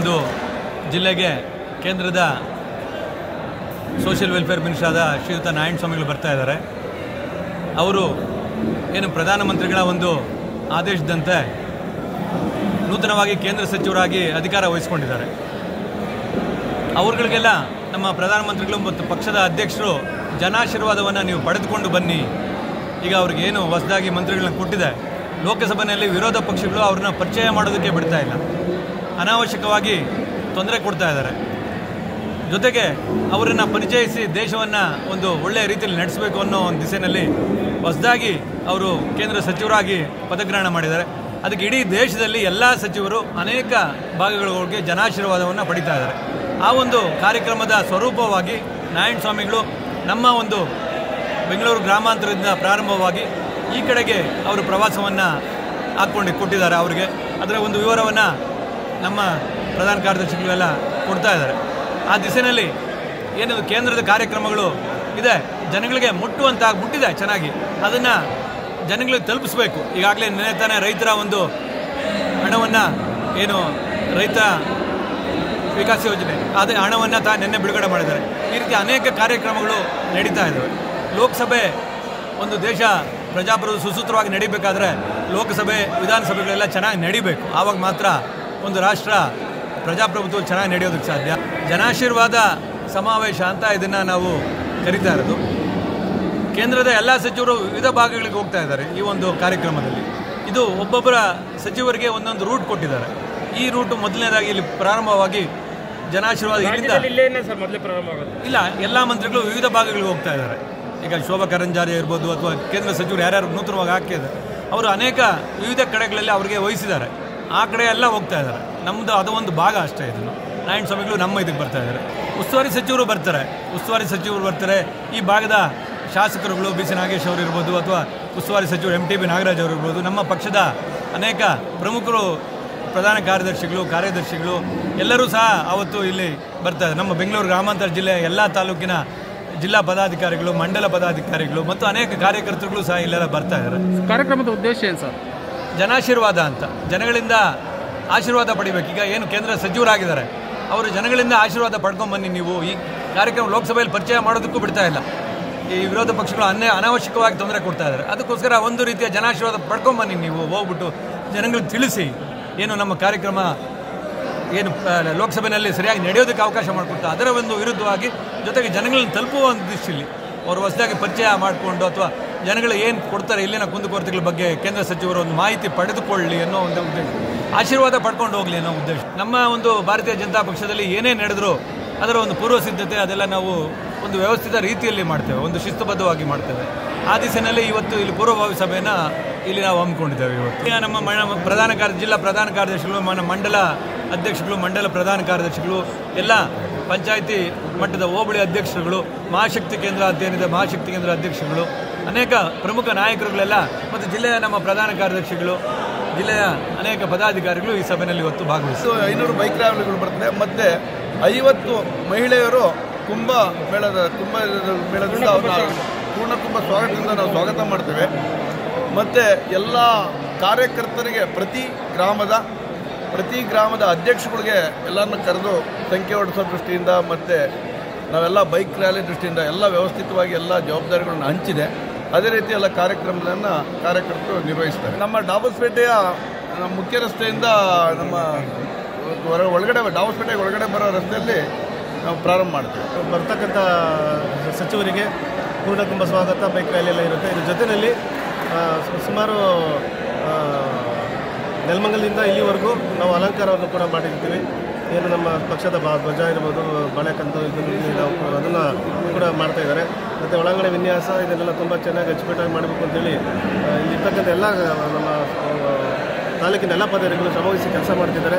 ಒಂದು ಜಿಲ್ಲೆಗೆ ಕೇಂದ್ರದ ಸೋಷಿಯಲ್ ವೆಲ್ಫೇರ್ ಮಿನಿಸ್ಟರ್ ಆದ ಶ್ರೀಯುತ ನಾರಾಯಣ ಸ್ವಾಮಿಗಳು ಬರ್ತಾ ಇದ್ದಾರೆ ಅವರು ಏನು ಪ್ರಧಾನಮಂತ್ರಿಗಳ ಒಂದು ಆದೇಶದಂತೆ ನೂತನವಾಗಿ ಕೇಂದ್ರ ಸಚಿವರಾಗಿ ಅಧಿಕಾರ ವಹಿಸ್ಕೊಂಡಿದ್ದಾರೆ ಅವ್ರುಗಳಿಗೆಲ್ಲ ನಮ್ಮ ಪ್ರಧಾನಮಂತ್ರಿಗಳು ಮತ್ತು ಪಕ್ಷದ ಅಧ್ಯಕ್ಷರು ಜನಾಶೀರ್ವಾದವನ್ನು ನೀವು ಪಡೆದುಕೊಂಡು ಬನ್ನಿ ಈಗ ಅವ್ರಿಗೆ ಏನು ಹೊಸದಾಗಿ ಮಂತ್ರಿಗಳನ್ನ ಕೊಟ್ಟಿದೆ ಲೋಕಸಭೆಯಲ್ಲಿ ವಿರೋಧ ಪಕ್ಷಗಳು ಅವ್ರನ್ನ ಪರಿಚಯ ಮಾಡೋದಕ್ಕೆ ಬಿಡ್ತಾ ಇಲ್ಲ ಅನಾವಶ್ಯಕವಾಗಿ ತೊಂದರೆ ಕೊಡ್ತಾ ಇದ್ದಾರೆ ಜೊತೆಗೆ ಅವರನ್ನು ಪರಿಚಯಿಸಿ ದೇಶವನ್ನು ಒಂದು ಒಳ್ಳೆಯ ರೀತಿಯಲ್ಲಿ ನಡೆಸಬೇಕು ಅನ್ನೋ ಒಂದು ದಿಸೆಯಲ್ಲಿ ಹೊಸದಾಗಿ ಅವರು ಕೇಂದ್ರ ಸಚಿವರಾಗಿ ಪದಗ್ರಹಣ ಮಾಡಿದ್ದಾರೆ ಅದಕ್ಕೆ ಇಡೀ ದೇಶದಲ್ಲಿ ಎಲ್ಲ ಸಚಿವರು ಅನೇಕ ಭಾಗಗಳಿಗೆ ಜನಾಶೀರ್ವಾದವನ್ನು ಪಡಿತಾ ಇದ್ದಾರೆ ಆ ಒಂದು ಕಾರ್ಯಕ್ರಮದ ಸ್ವರೂಪವಾಗಿ ನಾರಾಯಣ ಸ್ವಾಮಿಗಳು ನಮ್ಮ ಒಂದು ಬೆಂಗಳೂರು ಗ್ರಾಮಾಂತರದಿಂದ ಪ್ರಾರಂಭವಾಗಿ ಈ ಕಡೆಗೆ ಅವರು ಪ್ರವಾಸವನ್ನು ಹಾಕ್ಕೊಂಡು ಕೊಟ್ಟಿದ್ದಾರೆ ಅವರಿಗೆ ಅದರ ಒಂದು ವಿವರವನ್ನು ನಮ್ಮ ಪ್ರಧಾನ ಕಾರ್ಯದರ್ಶಿಗಳೆಲ್ಲ ಕೊಡ್ತಾ ಇದ್ದಾರೆ ಆ ದಿಸೆಯಲ್ಲಿ ಏನು ಕೇಂದ್ರದ ಕಾರ್ಯಕ್ರಮಗಳು ಇದೆ ಜನಗಳಿಗೆ ಮುಟ್ಟುವಂತ ಮುಟ್ಟಿದೆ ಚೆನ್ನಾಗಿ ಅದನ್ನು ಜನಗಳಿಗೆ ತಲುಪಿಸ್ಬೇಕು ಈಗಾಗಲೇ ನೆನೆ ತಾನೇ ರೈತರ ಒಂದು ಹಣವನ್ನು ಏನು ರೈತ ವಿಕಾಸ ಯೋಜನೆ ಅದೇ ಹಣವನ್ನು ತಾ ನಿನ್ನೆ ಬಿಡುಗಡೆ ಮಾಡಿದ್ದಾರೆ ಈ ರೀತಿ ಅನೇಕ ಕಾರ್ಯಕ್ರಮಗಳು ನಡೀತಾ ಇದ್ದಾವೆ ಲೋಕಸಭೆ ಒಂದು ದೇಶ ಪ್ರಜಾಪ್ರಭುತ್ವ ಸುಸೂತ್ರವಾಗಿ ನಡಿಬೇಕಾದ್ರೆ ಲೋಕಸಭೆ ವಿಧಾನಸಭೆಗಳೆಲ್ಲ ಚೆನ್ನಾಗಿ ನಡಿಬೇಕು ಆವಾಗ ಮಾತ್ರ ಒಂದು ರಾಷ್ಟ್ರ ಪ್ರಜಾಪ್ರಭುತ್ವ ಚೆನ್ನಾಗಿ ನಡೆಯೋದಕ್ಕೆ ಸಾಧ್ಯ ಜನಾಶೀರ್ವಾದ ಸಮಾವೇಶ ಅಂತ ಇದನ್ನು ನಾವು ಕರಿತಾ ಇರೋದು ಕೇಂದ್ರದ ಎಲ್ಲ ಸಚಿವರು ವಿವಿಧ ಭಾಗಗಳಿಗೆ ಹೋಗ್ತಾ ಇದ್ದಾರೆ ಈ ಒಂದು ಕಾರ್ಯಕ್ರಮದಲ್ಲಿ ಇದು ಒಬ್ಬೊಬ್ಬರ ಸಚಿವರಿಗೆ ಒಂದೊಂದು ರೂಟ್ ಕೊಟ್ಟಿದ್ದಾರೆ ಈ ರೂಟ್ ಮೊದಲನೇದಾಗಿ ಇಲ್ಲಿ ಪ್ರಾರಂಭವಾಗಿ ಜನಾಶೀರ್ವಾದ ಇಲ್ಲಿಂದ ರಾಜ್ಯದಲ್ಲಿ ಇಲ್ಲೇನೆ ಸರ್ ಮೊದಲೇ ಪ್ರಾರಂಭ ಆಗೋದು ಇಲ್ಲ ಎಲ್ಲ ಮಂತ್ರಿಗಳು ವಿವಿಧ ಭಾಗಗಳಿಗೆ ಹೋಗ್ತಾ ಇದ್ದಾರೆ ಈಗ ಶೋಭಾ ಕರಂಜಾರಿ ಇರ್ಬೋದು ಅಥವಾ ಕೇಂದ್ರ ಸಚಿವರು ಯಾರ್ಯಾರು ನೂತನವಾಗಿ ಹಾಕಿದ್ದಾರೆ ಅವರು ಅನೇಕ ವಿವಿಧ ಕಡೆಗಳಲ್ಲಿ ಅವರಿಗೆ ವಹಿಸಿದ್ದಾರೆ ಆ ಕಡೆ ಎಲ್ಲ ಹೋಗ್ತಾ ಇದ್ದಾರೆ ನಮ್ಮದು ಅದು ಒಂದು ಭಾಗ ಅಷ್ಟೇ ಇದನ್ನು ನಾರಾಯಣ ಸ್ವಾಮಿಗಳು ನಮ್ಮ ಇದಕ್ಕೆ ಬರ್ತಾ ಇದ್ದಾರೆ ಉಸ್ತುವಾರಿ ಸಚಿವರು ಬರ್ತಾರೆ ಉಸ್ತುವಾರಿ ಸಚಿವರು ಬರ್ತಾರೆ ಈ ಭಾಗದ ಶಾಸಕರುಗಳು ಬಿ ಸಿ ನಾಗೇಶ್ ಅವರು ಇರ್ಬೋದು ಅಥವಾ ಉಸ್ತುವಾರಿ ಸಚಿವರು ಎಂ ಟಿ ಬಿ ನಾಗರಾಜ್ ಅವರು ಇರ್ಬೋದು ನಮ್ಮ ಪಕ್ಷದ ಅನೇಕ ಪ್ರಮುಖರು ಪ್ರಧಾನ ಕಾರ್ಯದರ್ಶಿಗಳು ಕಾರ್ಯದರ್ಶಿಗಳು ಎಲ್ಲರೂ ಸಹ ಅವತ್ತು ಇಲ್ಲಿ ಬರ್ತಾರೆ ನಮ್ಮ ಬೆಂಗಳೂರು ಗ್ರಾಮಾಂತರ ಜಿಲ್ಲೆಯ ಎಲ್ಲ ತಾಲೂಕಿನ ಜಿಲ್ಲಾ ಪದಾಧಿಕಾರಿಗಳು ಮಂಡಲ ಪದಾಧಿಕಾರಿಗಳು ಮತ್ತು ಅನೇಕ ಕಾರ್ಯಕರ್ತರುಗಳು ಸಹ ಇಲ್ಲೆಲ್ಲ ಬರ್ತಾ ಇದ್ದಾರೆ ಕಾರ್ಯಕ್ರಮದ ಉದ್ದೇಶ ಏನು ಸರ್ ಜನಾಶೀರ್ವಾದ ಅಂತ ಜನಗಳಿಂದ ಆಶೀರ್ವಾದ ಪಡಿಬೇಕು ಈಗ ಏನು ಕೇಂದ್ರ ಸಚಿವರಾಗಿದ್ದಾರೆ ಅವರು ಜನಗಳಿಂದ ಆಶೀರ್ವಾದ ಪಡ್ಕೊಂಬನ್ನಿ ನೀವು ಈ ಕಾರ್ಯಕ್ರಮ ಲೋಕಸಭೆಯಲ್ಲಿ ಪರಿಚಯ ಮಾಡೋದಕ್ಕೂ ಬಿಡ್ತಾ ಇಲ್ಲ ಈ ವಿರೋಧ ಪಕ್ಷಗಳು ಅನ್ಯ ಅನಾವಶ್ಯಕವಾಗಿ ತೊಂದರೆ ಕೊಡ್ತಾ ಇದ್ದಾರೆ ಅದಕ್ಕೋಸ್ಕರ ಒಂದು ರೀತಿಯ ಜನಾಶೀರ್ವಾದ ಪಡ್ಕೊಂಬನ್ನಿ ನೀವು ಹೋಗ್ಬಿಟ್ಟು ಜನಗಳಿಗೆ ತಿಳಿಸಿ ಏನು ನಮ್ಮ ಕಾರ್ಯಕ್ರಮ ಏನು ಆ, ಲೋಕಸಭೆಯಲ್ಲಿ ಸರಿಯಾಗಿ ನಡೆಯೋದಕ್ಕೆ ಅವಕಾಶ ಮಾಡಿಕೊಡ್ತಾ ಅದರ ಒಂದು ವಿರುದ್ಧವಾಗಿ ಜೊತೆಗೆ ಜನಗಳನ್ನ ತಲುಪುವ ಒಂದು ದೃಷ್ಟಿಯಲ್ಲಿ ಅವರು ಹೊಸದಾಗಿ ಪರಿಚಯ ಮಾಡಿಕೊಂಡು ಅಥವಾ ಜನಗಳು ಏನು ಕೊಡ್ತಾರೆ ಇಲ್ಲಿನ ಕುಂದುಕೊರತೆಗಳ ಬಗ್ಗೆ ಕೇಂದ್ರ ಸಚಿವರು ಒಂದು ಮಾಹಿತಿ ಪಡೆದುಕೊಳ್ಳಿ ಅನ್ನೋ ಒಂದು ಉದ್ದೇಶ ಆಶೀರ್ವಾದ ಪಡ್ಕೊಂಡು ಹೋಗಲಿ ಅನ್ನೋ ಉದ್ದೇಶ ನಮ್ಮ ಒಂದು ಭಾರತೀಯ ಜನತಾ ಪಕ್ಷದಲ್ಲಿ ಏನೇ ನಡೆದರೂ ಅದರ ಒಂದು ಪೂರ್ವ ಸಿದ್ಧತೆ ಅದೆಲ್ಲ ನಾವು ಒಂದು ವ್ಯವಸ್ಥಿತ ರೀತಿಯಲ್ಲಿ ಮಾಡ್ತೇವೆ ಒಂದು ಶಿಸ್ತುಬದ್ಧವಾಗಿ ಮಾಡ್ತೇವೆ ಆ ದಿಸೆಯಲ್ಲಿ ಇವತ್ತು ಇಲ್ಲಿ ಪೂರ್ವಭಾವಿ ಸಭೆಯನ್ನು ಇಲ್ಲಿ ನಾವು ಹಮ್ಮಿಕೊಂಡಿದ್ದೇವೆ ಇವತ್ತು ಈಗ ನಮ್ಮ ಮ- ಪ್ರಧಾನ ಕಾರ್ಯ ಜಿಲ್ಲಾ ಪ್ರಧಾನ ಕಾರ್ಯದರ್ಶಿಗಳು మన ಮಂಡಲ ಅಧ್ಯಕ್ಷಗಳು ಮಂಡಲ ಪ್ರಧಾನ ಕಾರ್ಯದರ್ಶಿಗಳು ಎಲ್ಲ ಪಂಚಾಯಿತಿ ಮಟ್ಟದ ಹೋಬಳಿ ಅಧ್ಯಕ್ಷರುಗಳು ಮಹಾಶಕ್ತಿ ಕೇಂದ್ರ ಅಧ್ಯಯನದ ಮಹಾಶಕ್ತಿ ಕೇಂದ್ರ ಅಧ್ಯಕ್ಷರುಗಳು ಅನೇಕ ಪ್ರಮುಖ ನಾಯಕರುಗಳೆಲ್ಲ ಮತ್ತು ಜಿಲ್ಲೆಯ ನಮ್ಮ ಪ್ರಧಾನ ಕಾರ್ಯದರ್ಶಿಗಳು ಜಿಲ್ಲೆಯ ಅನೇಕ ಪದಾಧಿಕಾರಿಗಳು ಈ ಸಭೆಯಲ್ಲಿ ಇವತ್ತು ಭಾಗವಹಿಸಿದರು ಇದು ಐನೂರು ಬೈಕ್ ರ್ಯಾಲಿಗಳು ಬರ್ತದೆ ಮತ್ತೆ ಐವತ್ತು ಮಹಿಳೆಯರು ಕುಂಭ ಮೇಳದ ಕುಂಭ ಮೇಳದಿಂದ ಅವ್ರನ್ನ ಪೂರ್ಣ ಕುಂಭ ಸ್ವಾಗತದಿಂದ ನಾವು ಸ್ವಾಗತ ಮಾಡ್ತೇವೆ ಮತ್ತು ಎಲ್ಲ ಕಾರ್ಯಕರ್ತರಿಗೆ ಪ್ರತಿ ಗ್ರಾಮದ ಪ್ರತಿ ಗ್ರಾಮದ ಅಧ್ಯಕ್ಷಗಳಿಗೆ ಎಲ್ಲರನ್ನ ಕರೆದು ಸಂಖ್ಯೆ ಹೊಡಿಸೋ ದೃಷ್ಟಿಯಿಂದ ಮತ್ತು ನಾವೆಲ್ಲ ಬೈಕ್ ರ್ಯಾಲಿ ದೃಷ್ಟಿಯಿಂದ ಎಲ್ಲ ವ್ಯವಸ್ಥಿತವಾಗಿ ಎಲ್ಲ ಜವಾಬ್ದಾರಿಗಳನ್ನ ಹಂಚಿದೆ ಅದೇ ರೀತಿ ಎಲ್ಲ ಕಾರ್ಯಕ್ರಮಗಳನ್ನು ಕಾರ್ಯಕರ್ತರು ನಿರ್ವಹಿಸ್ತಾರೆ ನಮ್ಮ ಡಾಬಸ್ಪೇಟೆಯ ನಮ್ಮ ಮುಖ್ಯ ರಸ್ತೆಯಿಂದ ನಮ್ಮ ಹೊರ- ಒಳಗಡೆ ಡಾಬಸ್ಪೇಟೆಗೆ ಒಳಗಡೆ ಬರೋ ರಸ್ತೆಯಲ್ಲಿ ನಾವು ಪ್ರಾರಂಭ ಮಾಡ್ತೀವಿ ಬರ್ತಕ್ಕಂಥ ಸಚಿವರಿಗೆ ಪೂರ್ಣಕುಂಭ ಸ್ವಾಗತ ಬೈಕ್ ರ್ಯಾಲಿ ಎಲ್ಲ ಇರುತ್ತೆ ಇದ್ರ ಜೊತೆಯಲ್ಲಿ ಆ, ಸು- ಸುಮಾರು ಆ, ನೆಲಮಂಗಲದಿಂದ ಇಲ್ಲಿವರೆಗೂ ನಾವು ಅಲಂಕಾರವನ್ನು ಕೂಡ ಮಾಡಿರ್ತೀವಿ ಏನು ನಮ್ಮ ಪಕ್ಷದ ಬ- ಧ್ವಜ ಇರ್ಬೋದು ಬಾಳೆಕಂದು ಇದನ್ನು ನಾವು ಅದನ್ನು ಕೂಡ ಮಾಡ್ತಾ ಇದ್ದಾರೆ ಮತ್ತು ಒಳಗಡೆ ವಿನ್ಯಾಸ ಇದನ್ನೆಲ್ಲ ತುಂಬ ಚೆನ್ನಾಗಿ ಅಚ್ಚುಕಟ್ಟಾಗಿ ಮಾಡಬೇಕು ಅಂತೇಳಿ ಆ, ಇಲ್ಲಿರ್ತಕ್ಕಂಥ ಎಲ್ಲ ನಮ್ಮ ಆ, ತಾಲೂಕಿನ ಎಲ್ಲ ಪದಾಧಿಕಾರಿಗಳು ಶ್ರಮವಹಿಸಿ ಕೆಲಸ ಮಾಡ್ತಿದ್ದಾರೆ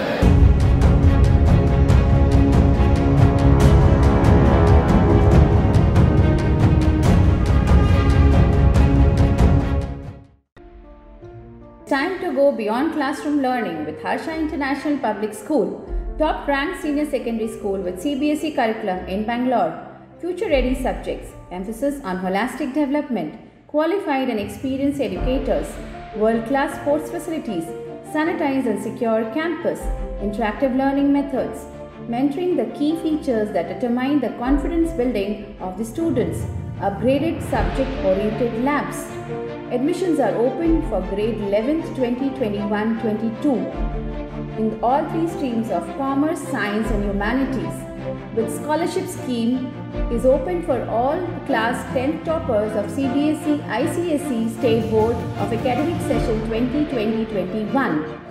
Time to go beyond classroom learning with Harsha International Public School, top ranked senior secondary school with CBSE curriculum in Bangalore. Future ready subjects, emphasis on holistic development, qualified and experienced educators, world class sports facilities, sanitize and secure campus, interactive learning methods, mentoring the key features that determine the confidence building of the students, upgraded subject oriented labs. Admissions are open for grade 11th 2021 22 in all three streams of commerce, science, and humanities. With scholarship scheme is open for all class 10th toppers of CBSE ICSE State Board of Academic Session 2020-21.